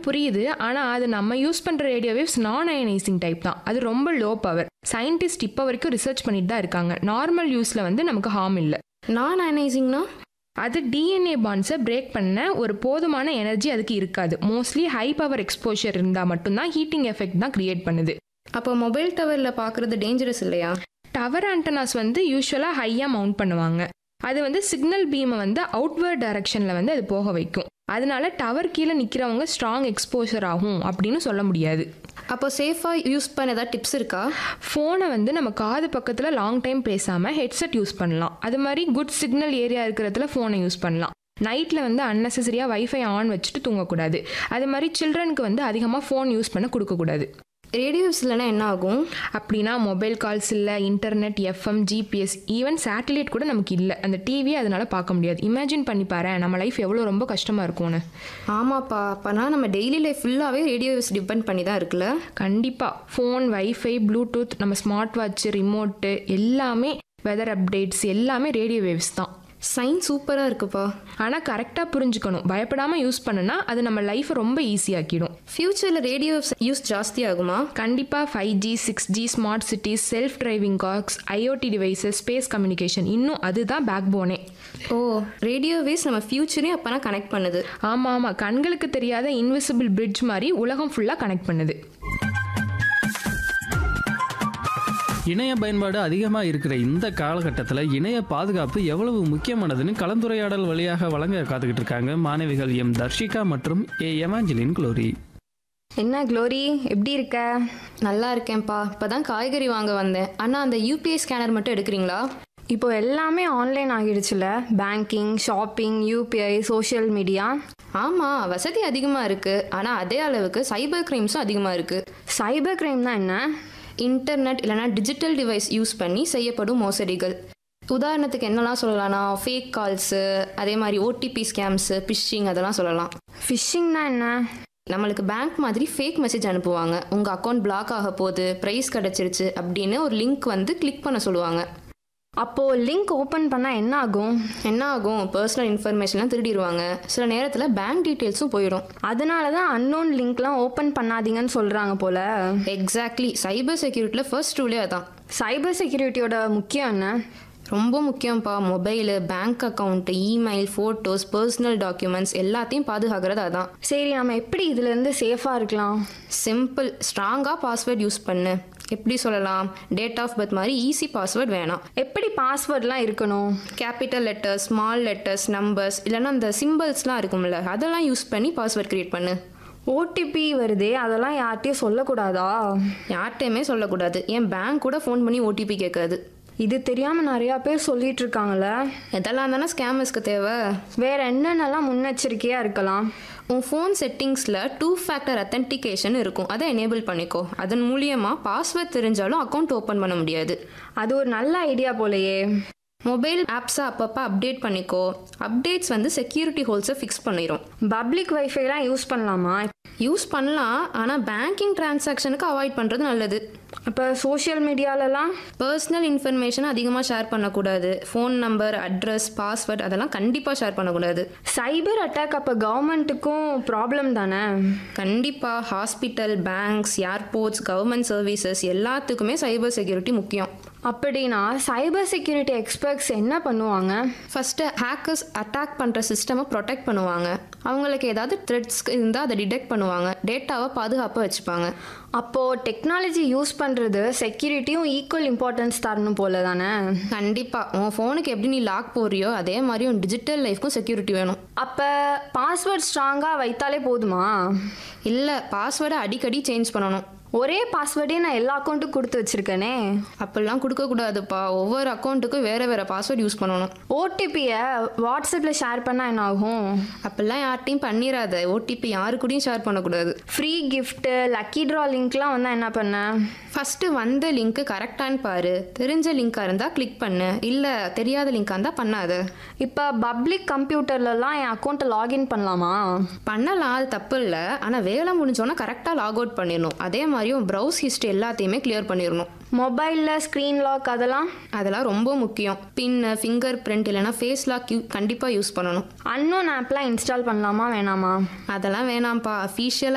புரியுது ஆனால் அது நம்ம யூஸ் பண்ணுற radio waves non ionizing type தான் அது ரொம்ப லோ பவர் சயின்டிஸ்ட் இப்போ வரைக்கும் ரிசர்ச் பண்ணிட்டு தான் இருக்காங்க நார்மல் யூஸில் வந்து நமக்கு ஹார்ம் இல்லை நான் அயனைசிங்னா அது டிஎன்ஏ பாண்ட்ஸை பிரேக் பண்ண ஒரு போதுமான எனர்ஜி அதுக்கு இருக்காது மோஸ்ட்லி ஹை பவர் எக்ஸ்போஷர் இருந்தால் மட்டும்தான் ஹீட்டிங் எஃபெக்ட் தான் கிரியேட் பண்ணுது அப்போ மொபைல் டவரில் பார்க்குறது டேஞ்சரஸ் இல்லையா டவர் ஆண்டனாஸ் வந்து யூஸ்வலாக ஹையாக மவுண்ட் பண்ணுவாங்க அது வந்து சிக்னல் பீமை வந்து அவுட்வர்ட் டைரக்ஷனில் வந்து அது போக வைக்கும் அதனால டவர் கீழே நிற்கிறவங்க ஸ்ட்ராங் எக்ஸ்போஷர் ஆகும் அப்படின்னு சொல்ல முடியாது அப்போ சேஃபாக யூஸ் பண்ண ஏதாவது டிப்ஸ் இருக்கா ஃபோனை வந்து நம்ம காது பக்கத்தில் லாங் டைம் பேசாமல் ஹெட்செட் யூஸ் பண்ணலாம் அது மாதிரி குட் சிக்னல் ஏரியா இருக்கிறதுல ஃபோனை யூஸ் பண்ணலாம் நைட்டில் வந்து அன்னெசரியாக வைஃபை ஆன் வச்சுட்டு தூங்கக்கூடாது அது மாதிரி சில்ட்ரனுக்கு வந்து அதிகமாக ஃபோன் யூஸ் பண்ண கொடுக்கக்கூடாது ரேடியோஸ் இல்லைன்னா என்ன ஆகும் அப்படின்னா மொபைல் கால்ஸ் இல்லை internet FM GPS even satellite கூட நமக்கு இல்லை அந்த டிவியை அதனால பார்க்க முடியாது இமேஜின் பண்ணி பாரு நம்ம லைஃப் எவ்வளோ ரொம்ப கஷ்டமாக இருக்கும்னு ஆமாப்பா அப்போனா நம்ம டெய்லி லைஃப் ஃபுல்லாகவே ரேடியோஸ் டிபெண்ட் பண்ணி தான் இருக்குல்ல கண்டிப்பாக ஃபோன் வைஃபை ப்ளூடூத் நம்ம ஸ்மார்ட் வாட்ச் ரிமோட்டு எல்லாமே வெதர் அப்டேட்ஸ் எல்லாமே ரேடியோ வேவ்ஸ் தான் சயின்ஸ் சூப்பராக இருக்குப்பா ஆனால் கரெக்டாக புரிஞ்சுக்கணும் பயப்படாமல் யூஸ் பண்ணுனா அது நம்ம லைஃப்பை ரொம்ப ஈஸியாக்கிடும் ஃப்யூச்சரில் ரேடியோ யூஸ் ஜாஸ்தி ஆகுமா கண்டிப்பாக five G six G smart cities self driving cars IOT devices space communication இன்னும் அதுதான் பேக் போனே ஓ ரேடியோவேஸ் நம்ம ஃப்யூச்சரையும் அப்போனா கனெக்ட் பண்ணுது ஆமாம் ஆமாம் கண்களுக்கு தெரியாத இன்விசிபிள் பிரிட்ஜ் மாதிரி உலகம் ஃபுல்லாக கனெக்ட் பண்ணுது இணைய பயன்பாடு அதிகமாக இருக்கிற இந்த காலகட்டத்தில் இணைய பாதுகாப்பு எவ்வளவு முக்கியமானதுன்னு கலந்துரையாடல் வழியாக வழங்க காத்துக்கிட்டு இருக்காங்க மாணவிகள் எம் தர்ஷிகா மற்றும் ஏ எமாஞ்சலின் குளோரி என்ன க்ளோரி எப்படி இருக்க நல்லா இருக்கேன்ப்பா இப்போ தான் காய்கறி வாங்க வந்தேன் ஆனால் அந்த யூபிஐ ஸ்கேனர் மட்டும் எடுக்கிறீங்களா இப்போ எல்லாமே ஆன்லைன் ஆகிடுச்சுல banking shopping UPI social media ஆமாம் வசதி அதிகமாக இருக்குது ஆனால் அதே அளவுக்கு சைபர் கிரைம்ஸும் அதிகமாக இருக்குது சைபர் கிரைம்னா என்ன இன்டர்நெட் இல்லைனா டிஜிட்டல் டிவைஸ் யூஸ் பண்ணி செய்யப்படும் மோசடிகள் உதாரணத்துக்கு என்னெல்லாம் சொல்லலாம்னா ஃபேக் கால்ஸு அதே மாதிரி ஓடிபி ஸ்கேம்ஸு பிஷிங் அதெல்லாம் சொல்லலாம் ஃபிஷிங்னா என்ன நம்மளுக்கு பேங்க் மாதிரி ஃபேக் மெசேஜ் அனுப்புவாங்க உங்கள் அக்கௌண்ட் பிளாக் ஆக போகுது ப்ரைஸ் கிடச்சிருச்சு அப்படின்னு ஒரு லிங்க் வந்து கிளிக் பண்ண சொல்லுவாங்க அப்போது லிங்க் ஓப்பன் பண்ணால் என்ன ஆகும் என்ன ஆகும் பர்சனல் இன்ஃபர்மேஷன்லாம் திருடிடுவாங்க சில நேரத்தில் பேங்க் டீட்டெயில்ஸும் போயிடும் அதனால தான் அன்னோன் லிங்க்லாம் ஓப்பன் பண்ணாதீங்கன்னு சொல்கிறாங்க போல எக்ஸாக்ட்லி சைபர் செக்யூரிட்டியில் ஃபர்ஸ்ட் ரூலே அதான் சைபர் செக்யூரிட்டியோட முக்கியம் என்ன ரொம்ப முக்கியம்ப்பா mobile bank account email photos personal documents எல்லாத்தையும் பாதுகாக்கிறது அதான் சரி நம்ம எப்படி இதுலேருந்து சேஃபாக இருக்கலாம் சிம்பிள் ஸ்ட்ராங்காக பாஸ்வேர்ட் யூஸ் பண்ணு எப்படி சொல்லலாம் டேட் ஆஃப் பர்த் மாதிரி ஈஸி பாஸ்வேர்ட் வேணாம் எப்படி பாஸ்வேர்ட்லாம் இருக்கணும் capital letters small letters numbers இல்லைன்னா அந்த சிம்பிள்ஸ்லாம் இருக்கும்ல அதெல்லாம் யூஸ் பண்ணி பாஸ்வேர்ட் க்ரியேட் பண்ணு ஓடிபி வருதே அதெல்லாம் யார்கிட்டயும் சொல்லக்கூடாதா யார்கிட்டையுமே சொல்லக்கூடாது என் பேங்க் கூட ஃபோன் பண்ணி ஓடிபி கேட்காது இது தெரியாமல் நிறையா பேர் சொல்லிட்டு இருக்காங்கல்ல இதெல்லாம் தானே ஸ்கேமர்ஸ்க்கு தேவை வேற என்னென்னலாம் முன்னெச்சரிக்கையாக இருக்கலாம் உன் ஃபோன் செட்டிங்ஸில் டூ ஃபேக்டர் அத்தன்டிகேஷன் இருக்கும் அதை எனேபிள் பண்ணிக்கோ அதன் மூலியமாக பாஸ்வேர்ட் தெரிஞ்சாலும் அக்கௌண்ட் ஓப்பன் பண்ண முடியாது அது ஒரு நல்ல ஐடியா போலயே மொபைல் ஆப்ஸை அப்பப்போ அப்டேட் பண்ணிக்கோ அப்டேட்ஸ் வந்து செக்யூரிட்டி ஹோல்ஸை ஃபிக்ஸ் பண்ணிடும் பப்ளிக் வைஃபைலாம் யூஸ் பண்ணலாமா யூஸ் பண்ணலாம் ஆனால் பேங்கிங் டிரான்சாக்ஷனுக்கு அவாய்ட் பண்ணுறது நல்லது அப்போ சோஷியல் மீடியாலலாம் பர்சனல் இன்ஃபர்மேஷன் அதிகமாக ஷேர் பண்ணக்கூடாது ஃபோன் நம்பர் அட்ரஸ் பாஸ்வேர்ட் அதெல்லாம் கண்டிப்பாக ஷேர் பண்ணக்கூடாது சைபர் அட்டாக் அப்போ கவர்மெண்ட்டுக்கும் ப்ராப்ளம் தானே கண்டிப்பாக hospital banks airports government services எல்லாத்துக்குமே சைபர் செக்யூரிட்டி முக்கியம் அப்படின்னா சைபர் செக்யூரிட்டி எக்ஸ்பர்ட்ஸ் என்ன பண்ணுவாங்க ஃபஸ்ட்டு ஹேக்கர்ஸ் அட்டாக் பண்ணுற சிஸ்டமை ப்ரொடெக்ட் பண்ணுவாங்க அவங்களுக்கு ஏதாவது த்ரெட்ஸ் இருந்தால் அதை டிடெக்ட் பண்ணுவாங்க டேட்டாவை பாதுகாப்பாக வச்சுப்பாங்க அப்போது டெக்னாலஜி யூஸ் பண்ணுறது செக்யூரிட்டியும் ஈக்குவல் இம்பார்ட்டன்ஸ் தரணும் போல தானே கண்டிப்பாக உன் ஃபோனுக்கு எப்படி நீ லாக் போடுறியோ அதே மாதிரி உன் டிஜிட்டல் லைஃப்க்கும் செக்யூரிட்டி வேணும் அப்போ பாஸ்வேர்ட் ஸ்ட்ராங்காக வைத்தாலே போதுமா இல்லை பாஸ்வேர்டை அடிக்கடி சேஞ்ச் பண்ணணும் ஒரே பாஸ்வேர்டே நான் எல்லா அக்கௌண்ட்டுக்கும் கொடுத்து வச்சுருக்கேனே அப்படிலாம் கொடுக்கக்கூடாதுப்பா ஒவ்வொரு அக்கௌண்ட்டுக்கும் வேறு வேறு பாஸ்வேர்ட் யூஸ் பண்ணணும் ஓடிபியை வாட்ஸ்அப்பில் ஷேர் பண்ணால் என்ன ஆகும் அப்படிலாம் யார்ட்டையும் பண்ணிடாத ஓடிபி யாரு கூடயும் ஷேர் பண்ணக்கூடாது ஃப்ரீ கிஃப்ட்டு லக்கி ட்ரா லிங்க்லாம் வந்தால் என்ன பண்ண ஃபஸ்ட்டு வந்த லிங்க்கு கரெக்டான்னு பாரு தெரிஞ்ச லிங்காக இருந்தால் கிளிக் பண்ணு இல்லை தெரியாத லிங்காக இருந்தால் பண்ணாத இப்போ பப்ளிக் கம்ப்யூட்டர்லலாம் என் அக்கௌண்ட்டை லாகின் பண்ணலாமா பண்ணலாம் அது தப்பு இல்லை ஆனால் வேலை முடிஞ்சோன்னா கரெக்டாக லாக் அவுட் பண்ணிடணும் அதே மாதிரியும் ப்ரௌஸ் ஹிஸ்ட்ரி எல்லாத்தையுமே கிளியர் பண்ணிடணும் மொபைலில் ஸ்க்ரீன் லாக் அதெல்லாம் அதெல்லாம் ரொம்ப முக்கியம் பின் ஃபிங்கர் பிரிண்ட் இல்லைனா ஃபேஸ் லாக் யூ கண்டிப்பாக யூஸ் பண்ணணும் அன்னோன் ஆப்லாம் இன்ஸ்டால் பண்ணலாமா வேணாமா அதெல்லாம் வேணாம்ப்பா அஃபீஷியலாக